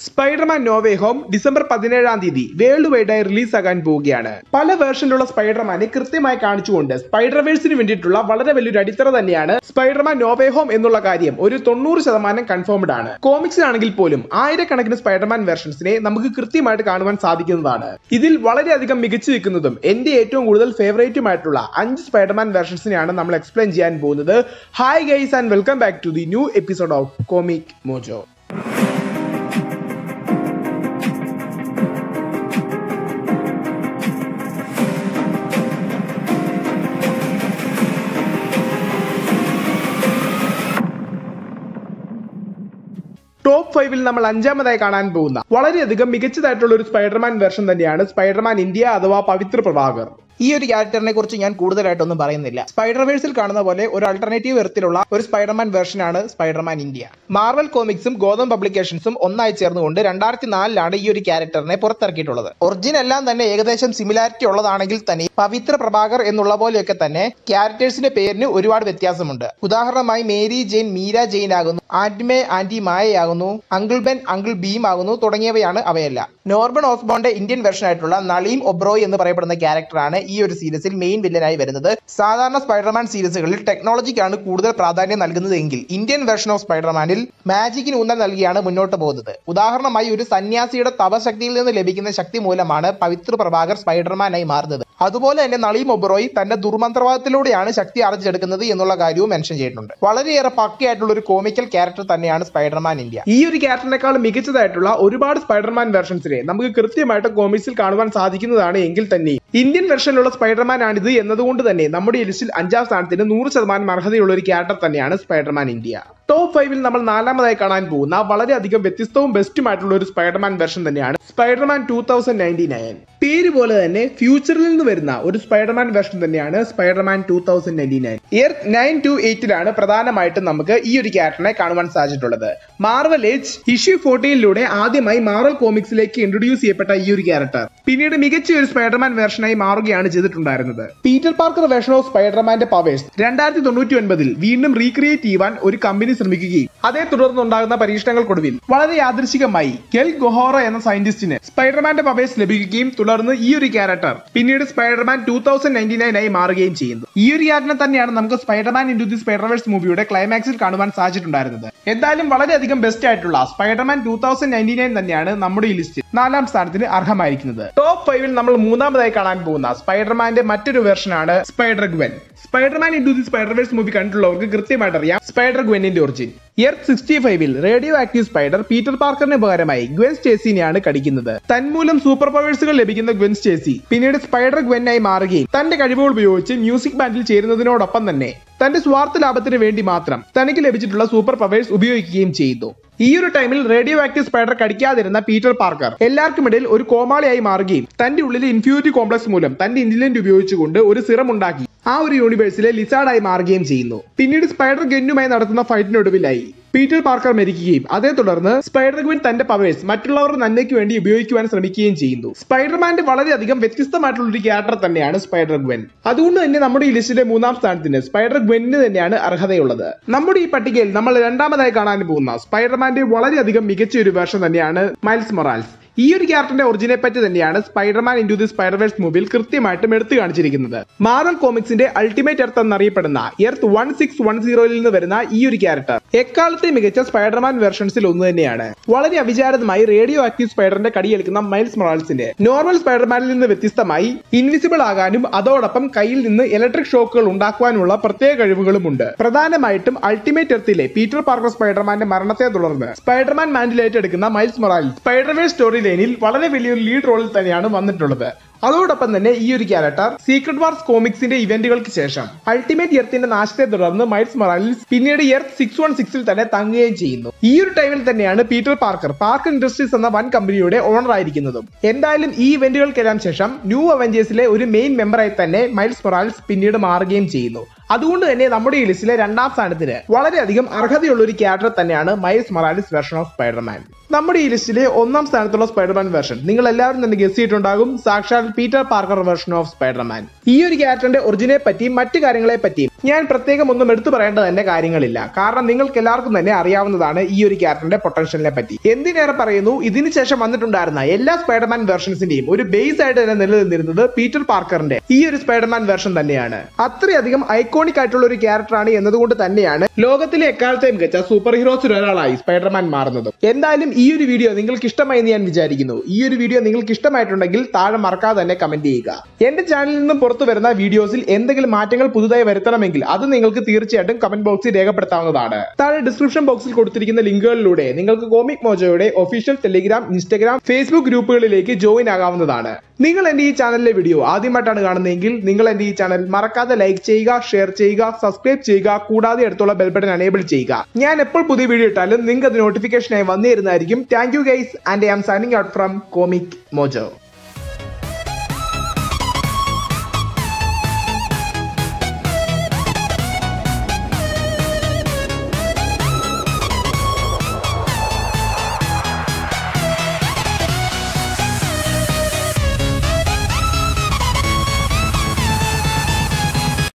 Spiderman no way home December പതിനേഴാം തീയതി world വൈഡായി release ആകാൻ പോവുകയാണ് പല വേർഷനിലുള്ള സ്പൈഡർമാനെ കൃത്യമായി കാണിച്ചുകൊണ്ട് സ്പൈഡർവേഴ്സിന് വേണ്ടിയിട്ടുള്ള വളരെ വലിയൊരു അടിത്തറ തന്നെയാണ് സ്പൈഡർമാൻ നോവേ ഹോം എന്നുള്ള കാര്യം ഒരു തൊണ്ണൂറ് ശതമാനം കൺഫേംഡ് ആണ് കോമിക്സിലാണെങ്കിൽ പോലും ആയിരക്കണക്കിന് സ്പൈഡർമാൻ വേർഷൻസിനെ നമുക്ക് കൃത്യമായിട്ട് കാണുവാൻ സാധിക്കുന്നതാണ് ഇതിൽ വളരെയധികം മികച്ചു നിൽക്കുന്നതും എന്റെ ഏറ്റവും കൂടുതൽ ഫേവറേറ്റുമായിട്ടുള്ള അഞ്ച് സ്പൈഡർമാൻ വേർഷൻസിനെയാണ് നമ്മൾ എക്സ്പ്ലെയിൻ ചെയ്യാൻ പോകുന്നത് hi guys and welcome back to the new episode of Comic Mojo top ഫൈവിൽ നമ്മൾ അഞ്ചാമതായി കാണാൻ പോകുന്ന വളരെയധികം മികച്ചതായിട്ടുള്ള ഒരു സ്പൈഡർമാൻ വേർഷൻ തന്നെയാണ് സ്പൈഡർമാൻ ഇന്ത്യ അഥവാ പവിത്ര പ്രഭാകർ ഈ ഒരു ക്യാരക്ടറിനെ കുറിച്ച് ഞാൻ കൂടുതലായിട്ടൊന്നും പറയുന്നില്ല സ്പൈഡർവേഴ്സിൽ കാണുന്ന പോലെ ഒരു അൾട്ടർനേറ്റീവ് എർത്തിലുള്ള ഒരു സ്പൈഡർമാൻ വേർഷനാണ് സ്പൈഡർമാൻ ഇന്ത്യ മാർവൽ കോമിക്സും ഗോതം പബ്ലിക്കേഷൻസും ഒന്നായി ചേർന്നുകൊണ്ട് രണ്ടായിരത്തി നാലിലാണ് ഈ ഒരു ക്യാരക്ടറിനെ പുറത്തിറക്കിയിട്ടുള്ളത് ഒറിജിൻ എല്ലാം തന്നെ ഏകദേശം സിമിലാരിറ്റി ഉള്ളതാണെങ്കിൽ തന്നെ പവിത്ര പ്രഭാകർ എന്നുള്ള പോലെയൊക്കെ തന്നെ ക്യാരക്ടേഴ്സിന്റെ പേരിന് ഒരുപാട് വ്യത്യാസമുണ്ട് ഉദാഹരണമായി മേരി ജെയിൻ മീര ജെയിൻ ആകുന്നു ആന്റിമേ ആന്റി മായയാകുന്നു അങ്കിൾ ബെൻ അങ്കിൾ ബീം ആകുന്നു തുടങ്ങിയവയാണ് അവയെല്ലാം നോർബൺ ഓസ്ബോന്റെ ഇന്ത്യൻ വെർഷൻ ആയിട്ടുള്ള നളീം ഒബ്രോയ് എന്ന് പറയപ്പെടുന്ന ക്യാരക്ടറാണ് ഈ ഒരു സീരീസിൽ മെയിൻ വില്ലനായി വരുന്നത് സാധാരണ സ്പൈഡർമാൻ സീരീസുകളിൽ ടെക്നോളജിക്കാണ് കൂടുതൽ പ്രാധാന്യം നൽകുന്നത് എങ്കിൽ ഇന്ത്യൻ വെർഷൻ ഓഫ് സ്പൈഡർമാനിൽ മാജിക്കിന് ഊന്നൽ നൽകിയാണ് മുന്നോട്ട് പോകുന്നത് ഉദാഹരണമായി ഒരു സന്യാസിയുടെ തപശക്തിയിൽ നിന്ന് ലഭിക്കുന്ന ശക്തി മൂലമാണ് പവിത്ര പ്രഭാകർ സ്പൈഡർമാനായി മാറുന്നത് അതുപോലെ തന്നെ നളീം ഒബ്രോയ് തന്റെ ദുർമന്ത്രവാദത്തിലൂടെയാണ് ശക്തി ആർജിച്ചെടുക്കുന്നത് എന്നുള്ള കാര്യവും മെൻഷൻ ചെയ്തിട്ടുണ്ട് വളരെയേറെ പക്കയായിട്ടുള്ള ഒരു കോമിക്കൽ ക്യാരക്ടർ തന്നെയാണ് സ്പൈഡർമാൻ ഇന്ത്യ ഈ ഒരു ക്യാരക്ടറിനേക്കാൾ മികച്ചതായിട്ടുള്ള ഒരുപാട് സ്പൈഡർമാൻ വെർഷൻസിനെ നമുക്ക് കൃത്യമായിട്ട് കോമിക്സിൽ കാണുവാൻ സാധിക്കുന്നതാണ് എങ്കിൽ തന്നെ ഇന്ത്യൻ വെർഷനിലുള്ള സ്പൈഡർമാൻ ആണിത് എന്നതുകൊണ്ട് തന്നെ നമ്മുടെ ഈ ലിസ്റ്റിൽ അഞ്ചാം സ്ഥാനത്തിന് നൂറ് ശതമാനം അർഹതയുള്ള ഒരു ക്യാരക്ടർ തന്നെയാണ് സ്പൈഡർമാൻ ഇന്ത്യ ടോപ്പ് ഫൈവിൽ നമ്മൾ നാലാമതായി കാണാൻ പോകുന്ന വളരെയധികം വ്യത്യസ്തവും ബെസ്റ്റുമായിട്ടുള്ള ഒരു സ്പൈഡർമാൻ വെർഷൻ തന്നെയാണ് Spiderman two thousand ninety nine പേര് പോലെ തന്നെ ഫ്യൂച്ചറിൽ നിന്ന് വരുന്ന ഒരു സ്പൈഡർമാൻ വെർഷൻ തന്നെയാണ് Spiderman two thousand ninety nine year nine two എയ്റ്റിലാണ് പ്രധാനമായിട്ടും നമുക്ക് ഈ ഒരു ക്യാരക്ടറിനെ കാണുവാൻ സാധിച്ചിട്ടുള്ളത് മാർവൽ ഏജ് ഇഷ്യൂ ഫോർട്ടീനിലൂടെ ആദ്യമായി മാർവൽ കോമിക്സിലേക്ക് ഇൻട്രൊഡ്യൂസ് ചെയ്യപ്പെട്ട ഈ ഒരു ക്യാരക്ടർ പിന്നീട് മികച്ച ഒരു സ്പൈഡർമാൻ വെർഷനായി മാറുകയാണ് ചെയ്തിട്ടുണ്ടായിരുന്നത് പീറ്റർ പാർക്കർ വെർഷൻ ഓഫ് സ്പൈഡർമാന്റെ പവേഴ്സ് രണ്ടായിരത്തി തൊണ്ണൂറ്റി ഒൻപതിൽ വീണ്ടും റീക്രിയേറ്റ് ചെയ്യുവാൻ ഒരു കമ്പനി ശ്രമിക്കുകയും അതേ തുടർന്നുണ്ടാകുന്ന പരീക്ഷണങ്ങൾക്കൊടുവിൽ വളരെ യാദൃശികമായി കെൽ ഗൊഹോറ എന്ന സയന്റിസ്റ്റിന് സ്പൈഡർമാന്റെ പവേഴ്സ് ലഭിക്കുകയും തുടർന്ന് ഈ ഒരു ക്യാരക്ടർ പിന്നീട് Spiderman two thousand ninety nine ആയി മാറുകയും ചെയ്യുന്നു ഈ ഒരു ക്യാരക്ടറിനെ തന്നെയാണ് നമുക്ക് സ്പൈഡർമാൻ ഇൻറ്റു ദി സ്പൈഡർവേഴ്സ് മൂവിയുടെ ക്ലൈമാക്സിൽ കാണുവാൻ സാധിച്ചിട്ടുണ്ടായിരുന്നത് എന്തായാലും വളരെയധികം ബെസ്റ്റ് ആയിട്ടുള്ള Spiderman two thousand ninety nine തന്നെയാണ് നമ്മുടെ ഈ ലിസ്റ്റിൽ നാലാം സ്ഥാനത്തിന് അർഹമായിരിക്കുന്നത് ടോപ്പ് ഫൈവിൽ നമ്മൾ മൂന്നാമതായി കാണാൻ പോകുന്ന സ്പൈഡർമാന്റെ മറ്റൊരു വെർഷനാണ് spider Gwen Spiderman into the Spiderverse movie കണ്ടിട്ടുള്ളവർക്ക് കൃത്യമായിട്ട് അറിയാം സ്പൈഡർ ഗ്വെന്നിന്റെ ഒറിജിൻ എർത്ത് സിക്സ്റ്റി ഫൈവിൽ റേഡിയോ ആക്റ്റീവ് സ്പൈഡർ പീറ്റർ പാർക്കറിന് പകരമായി ഗ്വൻ സ്റ്റേസിനെയാണ് കടിക്കുന്നത് തന്മൂലം സൂപ്പർ പവേഴ്സുകൾ ലഭിക്കുന്ന ഗ്വൻ സ്റ്റേസി പിന്നീട് സ്പൈഡർ ഗ്വെന്നായി മാറുകയും തന്റെ കഴിവുകൾ ഉപയോഗിച്ച് മ്യൂസിക് ബാൻഡിൽ ചേരുന്നതിനോടൊപ്പം തന്നെ തന്റെ സ്വാർത്ഥ ലാഭത്തിന് വേണ്ടി മാത്രം തനിക്ക് ലഭിച്ചിട്ടുള്ള സൂപ്പർ പവേഴ്സ് ഉപയോഗിക്കുകയും ചെയ്തു ഈ ഒരു ടൈമിൽ റേഡിയോ ആക്റ്റീവ് സ്പൈഡർ കടിക്കാതിരുന്ന പീറ്റർ പാർക്കർ എല്ലാവർക്കും ഇടയിൽ ഒരു കോമാളിയായി മാറുകയും തന്റെ ഉള്ളിലെ ഇൻഫ്യൂരിറ്റി കോംപ്ലക്സ് മൂലം തന്റെ ഇന്റലിജന്റ് ഉപയോഗിച്ചുകൊണ്ട് ഒരു സിറം ഉണ്ടാക്കി ആ ഒരു യൂണിവേഴ്സിലെ ലിസാർഡായി മാറുകയും ചെയ്യുന്നു പിന്നീട് സ്പൈഡർ ഗെന്നുമായി നടത്തുന്ന ഫൈറ്റിനൊടുവിലായി പീറ്റർ പാർക്കർ മരിക്കുകയും അതേ തുടർന്ന് സ്പൈഡർ ഗുവിൻ തന്റെ പവേഴ്സ് മറ്റുള്ളവരുടെ നന്മയ്ക്ക് വേണ്ടി ഉപയോഗിക്കുവാൻ ശ്രമിക്കുകയും ചെയ്യുന്നു സ്പൈഡർമാന്റെ വളരെയധികം വ്യത്യസ്തമായിട്ടുള്ള ഒരു ക്യാരക്ടർ തന്നെയാണ് സ്പൈഡർ ഗ്വൻ അതുകൊണ്ട് തന്നെ നമ്മുടെ ഈ ലിസ്റ്റിലെ മൂന്നാം സ്ഥാനത്തിന് സ്പൈഡർ ഗ്വന്നിന് തന്നെയാണ് അർഹതയുള്ളത് നമ്മുടെ ഈ പട്ടികയിൽ നമ്മൾ രണ്ടാമതായി കാണാൻ പോകുന്ന സ്പൈഡർമാന്റെ വളരെയധികം മികച്ച ഒരു വേർഷൻ തന്നെയാണ് മൈൽസ് മൊറാൽസ് ഈ ഒരു ക്യാരക്ടറിന്റെ ഒറിജിനെ പറ്റി തന്നെയാണ് സ്പൈഡർമാൻ ഇൻറ്റു ദി സ്പൈഡർവേഴ്സ് മൂവിയിൽ കൃത്യമായിട്ടും എടുത്തു കാണിച്ചിരിക്കുന്നത് മാർവൽ കോമിക്സിന്റെ അൾട്ടിമേറ്റ് എർത്ത് എന്നറിയപ്പെടുന്ന എർത്ത് വൺ സിക്സ് വൺ സീറോയിൽ നിന്ന് വരുന്ന ഈ ഒരു ക്യാരക്ടർ എക്കാലത്തെ മികച്ച സ്പൈഡർമാൻ വെർഷൻസിൽ ഒന്ന് തന്നെയാണ് വളരെ അവിചാരിതമായി റേഡിയോ ആക്റ്റീവ് സ്പൈഡറിന്റെ കടിയേൽക്കുന്ന മൈൽസ് മൊറാൾസിന്റെ നോർമൽ സ്പൈഡർമാനിൽ നിന്ന് വ്യത്യസ്തമായി ഇൻവിസിബിൾ ആകാനും അതോടൊപ്പം കയ്യിൽ നിന്ന് ഇലക്ട്രിക് ഷോക്കുകൾ ഉണ്ടാക്കുവാനുള്ള പ്രത്യേക കഴിവുകളുമുണ്ട് പ്രധാനമായിട്ടും അൾട്ടിമേറ്റ് എർത്തിലെ പീറ്റർ പാർക്കർ സ്പൈഡർമാന്റെ മരണത്തെ തുടർന്ന് സ്പൈഡർമാൻ മാൻഡിലേറ്റ് എടുക്കുന്ന മൈൽസ് മൊറാലിസ് സ്പൈഡർവേഴ്സ് സ്റ്റോറി ലൈനിൽ വളരെ വലിയൊരു ലീഡ് റോളിൽ തന്നെയാണ് വന്നിട്ടുള്ളത് അതോടൊപ്പം തന്നെ ഈ ഒരു ക്യാരക്ടർ സീക്രട്ട് വാർസ് കോമിക്സിന്റെ ഇവന്റുകൾക്ക് ശേഷം അൾട്ടിമേറ്റ് എർത്തിന്റെ നാശത്തെ തുടർന്ന് മൈൽസ് മൊറാലിസ് പിന്നീട് എർത്ത് സിക്സ് വൺ സിക്സിൽ തന്നെ തങ്ങുകയും ചെയ്യുന്നു ഈ ഒരു ടൈമിൽ തന്നെയാണ് പീറ്റർ പാർക്കർ പാർക്ക് ഇൻഡസ്ട്രീസ് എന്ന വൻ കമ്പനിയുടെ ഓണർ ആയിരിക്കുന്നതും എന്തായാലും ഈ ഇവന്റുകൾക്കെല്ലാം ശേഷം ന്യൂ അവഞ്ചേഴ്സിലെ ഒരു മെയിൻ മെമ്പറായി തന്നെ മൈൽസ് മൊറാൽസ് പിന്നീട് മാറുകയും ചെയ്യുന്നു അതുകൊണ്ട് തന്നെ നമ്മുടെ ഈ ലിസ്റ്റിലെ രണ്ടാം സ്ഥാനത്തിന് വളരെയധികം അർഹതയുള്ള ഒരു ക്യാരക്ടർ തന്നെയാണ് Miles Morales version of Spiderman നമ്മുടെ ഈ ലിസ്റ്റിലെ ഒന്നാം സ്ഥാനത്തുള്ള സ്പൈഡർമാൻ വെർഷൻ നിങ്ങൾ എല്ലാവരും തന്നെ ഗസ് ചെയ്തിട്ടുണ്ടാകും സാക്ഷാൽ Peter Parker version of Spiderman ഈ ഒരു ക്യാരക്ടറിന്റെ ഒറിജിനെ പറ്റിയും മറ്റു കാര്യങ്ങളെ പറ്റിയും ഞാൻ പ്രത്യേകം ഒന്നും എടുത്തു പറയേണ്ട തന്നെ കാര്യങ്ങളില്ല കാരണം നിങ്ങൾക്ക് എല്ലാവർക്കും തന്നെ അറിയാവുന്നതാണ് ഈ ഒരു ക്യാരക്ടറിന്റെ പൊട്ടൻഷ്യലിനെ പറ്റി എന്തിനേറെ പറയുന്നു ഇതിനു ശേഷം വന്നിട്ടുണ്ടായിരുന്ന എല്ലാ സ്പൈഡർമാൻ വേർഷൻസിന്റെയും ഒരു ബേസ് ആയിട്ട് തന്നെ നിലനിന്നിരുന്നത് പീറ്റർ പാർക്കറിന്റെ ഈ ഒരു സ്പൈഡർമാൻ വേർഷൻ തന്നെയാണ് അത്രയധികം ഐക്കോണിക് ആയിട്ടുള്ള ഒരു ക്യാരക്ടറാണ് എന്നതുകൊണ്ട് തന്നെയാണ് ലോകത്തിലെ എക്കാലത്തെ മികച്ച സൂപ്പർ ഹീറോസിൽ ഒരാളായി സ്പൈഡർമാൻ മാറുന്നത് എന്തായാലും ഈ ഒരു വീഡിയോ നിങ്ങൾക്ക് ഇഷ്ടമായി എന്ന് ഞാൻ വിചാരിക്കുന്നു ഈ ഒരു വീഡിയോ നിങ്ങൾക്ക് ഇഷ്ടമായിട്ടുണ്ടെങ്കിൽ താഴെ മറക്കാതെ തന്നെ കമന്റ് ചെയ്യുക എന്റെ ചാനലിൽ നിന്നും പുറത്തു വരുന്ന വീഡിയോസിൽ എന്തെങ്കിലും മാറ്റങ്ങൾ പുതുതായി വരുത്തണമെങ്കിൽ അത് നിങ്ങൾക്ക് തീർച്ചയായിട്ടും കമന്റ് ബോക്സിൽ രേഖപ്പെടുത്താവുന്നതാണ് താഴെ ഡിസ്ക്രിപ്ഷൻ ബോക്സിൽ കൊടുത്തിരിക്കുന്ന ലിങ്കുകളിലൂടെ നിങ്ങൾക്ക് കോമിക് മോജോയുടെ ഒഫീഷ്യൽ ടെലിഗ്രാം ഇൻസ്റ്റഗ്രാം ഫേസ്ബുക്ക് ഗ്രൂപ്പുകളിലേക്ക് ജോയിൻ ആകാവുന്നതാണ് നിങ്ങൾ എന്റെ ഈ ചാനലിലെ വീഡിയോ ആദ്യമായിട്ടാണ് കാണുന്നതെങ്കിൽ നിങ്ങൾ എന്റെ ഈ ചാനൽ മറക്കാതെ ലൈക്ക് ചെയ്യുക ഷെയർ ചെയ്യുക സബ്സ്ക്രൈബ് ചെയ്യുക കൂടാതെ അടുത്തുള്ള ബെൽ ബട്ടൺ എനേബിൾ ചെയ്യുക ഞാൻ എപ്പോൾ പുതിയ വീഡിയോ ഇട്ടാലും നിങ്ങൾക്ക് അത് നോട്ടിഫിക്കേഷനായി വന്നു തരുന്നതായിരിക്കും thank you guys and I am signing out from Comic mojo